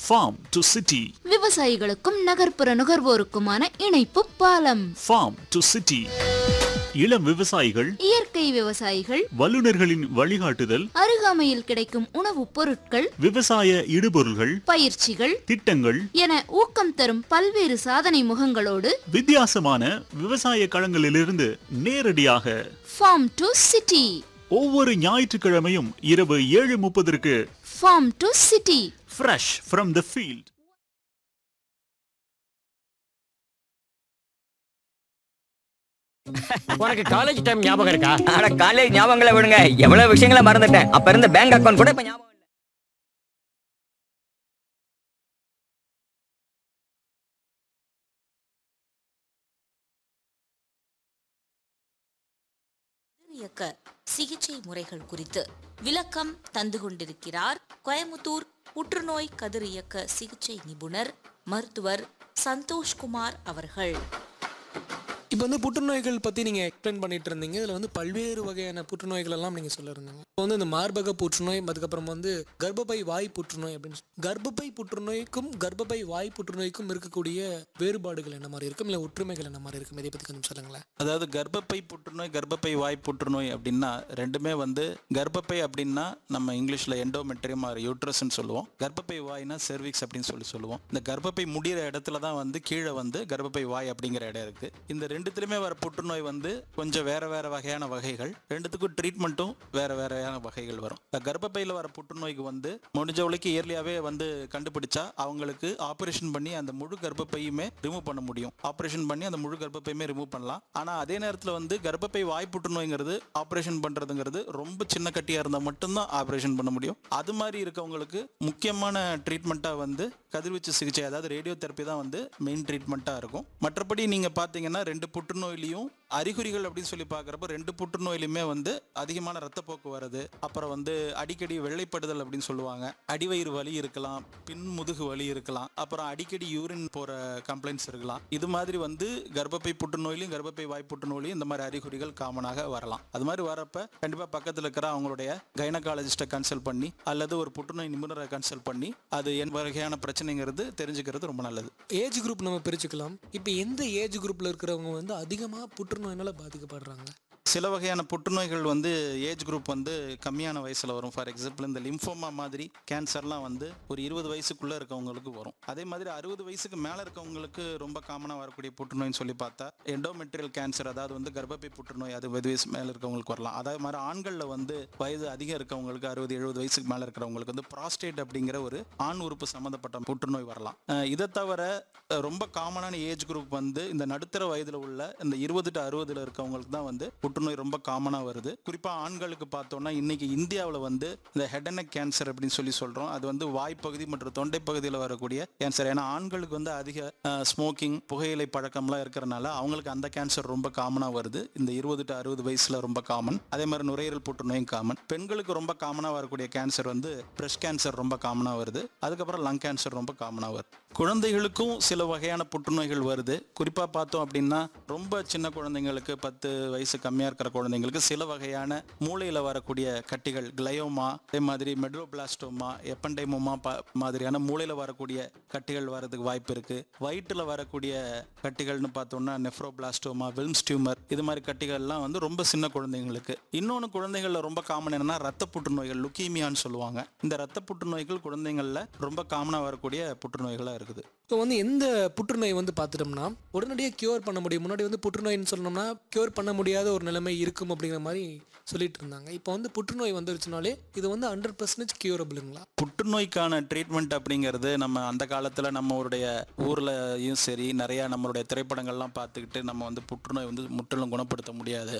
farm to city விவசாயிகளுக்கும் நகர்ப்புற நுகர்வோருக்குமான இணைப்பு பாலம் farm to city இளம் விவசாயிகள் இயற்கை விவசாயிகள் வல்லுநர்களின் வழிகாட்டுதல் அருகாமையில் கிடைக்கும் உணவுப் பொருட்கள் விவசாய இடுபொருள்கள் பயிற்சிகள் திட்டங்கள் என ஊக்கம் தரும் பல்வேறு சாதனை முகங்களோடு வித்தியாசமான விவசாய களங்களிலிருந்து நேரடியாக ஃபார்ம் டு சிட்டி ஒவ்வொரு ஞாயிற்றுக்கிழமையும் இரவு ஏழு முப்பதற்கு farm to city fresh from the field உனக்கு காலேஜ் டைம் ஞாபகம் இருக்கா ஆனா காலேஜ் ஞாபகங்களை விடுங்க எவ்வளவு விஷயங்களை மறந்துட்டேன் அப்ப இருந்த பேங்க் அக்கவுண்ட் கூட இப்ப ஞாபகம் இல்ல இயக்க சிகிச்சை முறைகள் குறித்து விளக்கம் தந்து கொண்டிருக்கிறார் கோயமுத்தூர் புற்றுநோய் கதிரியக்க சிகிச்சை நிபுணர் மருத்துவர் சந்தோஷ்குமார் அவர்கள் இப்போ வந்து புற்றுநோய்கள் பற்றி நீங்கள் எக்ஸ்பிளைன் பண்ணிட்டு இருந்தீங்க இதில் வந்து பல்வேறு வகையான புற்றுநோய்கள் எல்லாம் நீங்கள் சொல்லியிருந்தீங்க இப்போ வந்து இந்த மார்பக புற்றுநோய் அதுக்கப்புறம் வந்து கர்ப்பப்பை வாய் புற்றுநோய் அப்படின்னு சொல்லி- கர்ப்பப்பை புற்றுநோய்க்கும் கர்ப்பப்பை வாய் புற்றுநோய்க்கும் இருக்கக்கூடிய வேறுபாடுகள் என்ன மாதிரி இருக்கும் இல்லை ஒற்றுமைகள் என்ன மாதிரி இருக்கும் இதை பற்றி கொஞ்சம் சொல்லுங்களேன் அதாவது கர்ப்பப்பை புற்றுநோய் கர்ப்பப்பை வாய் புற்றுநோய் அப்படின்னா ரெண்டுமே வந்து கர்ப்பப்பை அப்படின்னா நம்ம இங்கிலீஷ்ல எண்டோமெட்ரியம் ஆர் யூட்ரஸ்ன்னு சொல்லுவோம் கர்ப்பப்பை வாய்னா செர்விக்ஸ் அப்படின்னு சொல்லி சொல்லுவோம் இந்த கர்ப்பப்பை முடிகிற இடத்துல தான் வந்து கீழே வந்து கர்ப்பப்பை வாய் அப்படிங்கிற இடம் இருக்கு இந்த ரெண்டுத்துலையுமே வர புற்றுநோய் வந்து கொஞ்சம் வேற வேற வகையான வகைகள் ரெண்டுத்துக்கும் ட்ரீட்மெண்ட்டும் வேற வேறையான வகைகள் வரும் இந்த கர்ப்பப்பையில் வர புற்றுநோய்க்கு வந்து முடிஞ்ச வரைக்கும் இயர்லியாவே வந்து கண்டுபிடிச்சா அவங்களுக்கு ஆபரேஷன் பண்ணி அந்த முழு கர்ப்பப்பையுமே ரிமூவ் பண்ண முடியும் ஆபரேஷன் பண்ணி அந்த முழு கர்ப்பப்பையுமே ரிமூவ் பண்ணலாம் ஆனா அதே நேரத்தில் வந்து கர்ப்பப்பை வாய் புற்றுநோய்ங்கிறது ஆபரேஷன் பண்றதுங்கிறது ரொம்ப சின்ன கட்டியா இருந்தால் மட்டும்தான் ஆபரேஷன் பண்ண முடியும் அது மாதிரி இருக்கவங்களுக்கு முக்கியமான ட்ரீட்மெண்ட்டா வந்து கதிர்வீச்சு சிகிச்சை அதாவது ரேடியோ தெரப்பி தான் வந்து மெயின் ட்ரீட்மெண்ட்டாக இருக்கும் மற்றபடி நீங்க பார்த்தீங்கன்னா ரெண்டு புற்றுநோயிலையும் அறிகுறிகள் அப்படின்னு சொல்லி பார்க்குறப்ப ரெண்டு புற்றுநோயிலுமே வந்து அதிகமான ரத்தப்போக்கு வருது அப்புறம் வந்து அடிக்கடி வெள்ளைப்படுதல் அப்படின்னு சொல்லுவாங்க அடிவயிறு வலி இருக்கலாம் பின் முதுகு வலி இருக்கலாம் அப்புறம் அடிக்கடி யூரின் போற கம்ப்ளைண்ட்ஸ் இருக்கலாம் இது மாதிரி வந்து கர்ப்பப்பை புற்றுநோயிலையும் கர்ப்பப்பை வாய் புற்றுநோயிலையும் இந்த மாதிரி அறிகுறிகள் காமனாக வரலாம் அது மாதிரி வரப்ப கண்டிப்பா பக்கத்துல இருக்கிற அவங்களுடைய கைனகாலஜிஸ்ட்டை கன்சல்ட் பண்ணி அல்லது ஒரு புற்றுநோய் நிபுணரை கன்சல்ட் பண்ணி அது என் வகையான பிரச்சனைங்கிறது தெரிஞ்சுக்கிறது ரொம்ப நல்லது ஏஜ் குரூப் நம்ம பிரிச்சுக்கலாம் இப்போ எந்த ஏஜ் குரூப்பில் இருக்கிறவங்க வந்து அதிகமாக புற்றுநோயினால பாதிக்கப்படுறாங்க சில வகையான புற்றுநோய்கள் வந்து ஏஜ் குரூப் வந்து கம்மியான வயசுல வரும் ஃபார் எக்ஸாம்பிள் இந்த லிம்ஃபோமா மாதிரி கேன்சர்லாம் வந்து ஒரு இருபது வயசுக்குள்ள இருக்கவங்களுக்கு வரும் அதே மாதிரி அறுபது வயசுக்கு மேல இருக்கவங்களுக்கு ரொம்ப காமனா வரக்கூடிய புற்றுநோய்னு சொல்லி பார்த்தா எண்டோமெட்ரியல் கேன்சர் அதாவது வந்து கர்ப்பப்பை புற்றுநோய் அது இருபது வயசு மேல இருக்கவங்களுக்கு வரலாம் அதே மாதிரி ஆண்கள்ல வந்து வயது அதிகம் இருக்கவங்களுக்கு அறுபது எழுபது வயசுக்கு மேல இருக்கிறவங்களுக்கு வந்து ப்ராஸ்டேட் அப்படிங்கிற ஒரு ஆண் உறுப்பு சம்பந்தப்பட்ட புற்றுநோய் வரலாம் அஹ் இதை தவிர அஹ் ரொம்ப காமனான ஏஜ் குரூப் வந்து இந்த நடுத்தர வயதுல உள்ள இந்த இருபது டு அறுபதுல இருக்கவங்களுக்கு தான் வந்து புற்றுநோய் ரொம்ப காமனா வருது குறிப்பா ஆண்களுக்கு பார்த்தோம்னா இன்னைக்கு இந்தியாவில் வந்து இந்த ஹெட் அண்ட் கேன்சர் அப்படின்னு சொல்லி சொல்றோம் அது வந்து வாய்ப்பகுதி மற்றும் தொண்டை பகுதியில் வரக்கூடிய கேன்சர் ஏன்னா ஆண்களுக்கு வந்து அதிக ஸ்மோக்கிங் புகையிலை பழக்கம்லாம் இருக்கிறனால அவங்களுக்கு அந்த கேன்சர் ரொம்ப காமனா வருது இந்த இருபது டு அறுபது வயசுல ரொம்ப காமன் அதே மாதிரி நுரையீரல் புற்றுநோயும் காமன் பெண்களுக்கு ரொம்ப காமனா வரக்கூடிய கேன்சர் வந்து பிரஸ்ட் கேன்சர் ரொம்ப காமனா வருது அதுக்கப்புறம் லங் கேன்சர் ரொம்ப காமனா வருது குழந்தைகளுக்கும் சில வகையான புற்றுநோய்கள் வருது குறிப்பா பார்த்தோம் அப்படின்னா ரொம்ப சின்ன குழந்தைங்களுக்கு பத்து வயசு கம்மியா இருக்கிற குழந்தைங்களுக்கு சில வகையான மூளையில வரக்கூடிய கட்டிகள் கிளையோமா அதே மாதிரி மெட்ரோபிளாஸ்டோமா எப்பண்டைமோமா மாதிரியான மூளையில வரக்கூடிய கட்டிகள் வரதுக்கு வாய்ப்பு இருக்கு வயிற்றுல வரக்கூடிய கட்டிகள்னு பார்த்தோம்னா நெஃப்ரோபிளாஸ்டோமா வில்ம்ஸ் டியூமர் இது மாதிரி கட்டிகள்லாம் வந்து ரொம்ப சின்ன குழந்தைங்களுக்கு இன்னொன்று குழந்தைகள்ல ரொம்ப காமன் என்னன்னா ரத்த புற்றுநோய்கள் லுக்கீமியான்னு சொல்லுவாங்க இந்த ரத்த புற்றுநோய்கள் குழந்தைங்கள்ல ரொம்ப காமனா வரக்கூடிய புற்றுநோய்களா இருக்குது இப்போ வந்து எந்த புற்றுநோய் வந்து பார்த்துட்டோம்னா உடனடியாக க்யூர் பண்ண முடியும் முன்னாடி வந்து புற்றுநோய்னு சொன்னோம்னா க்யூர் பண்ண முடியாத ஒரு நிலைமை இருக்கும் அப்படிங்கிற மாதிரி சொல்லிட்டு இருந்தாங்க இப்போ வந்து புற்றுநோய் வந்துருச்சுனாலே இது வந்து ஹண்ட்ரட் பர்சன்டேஜ் க்யூரபிளுங்களா புற்றுநோய்க்கான ட்ரீட்மெண்ட் அப்படிங்கிறது நம்ம அந்த காலத்தில் நம்மளுடைய ஊர்லயும் சரி நிறைய நம்மளுடைய திரைப்படங்கள்லாம் பார்த்துக்கிட்டு நம்ம வந்து புற்றுநோய் வந்து முற்றிலும் குணப்படுத்த முடியாது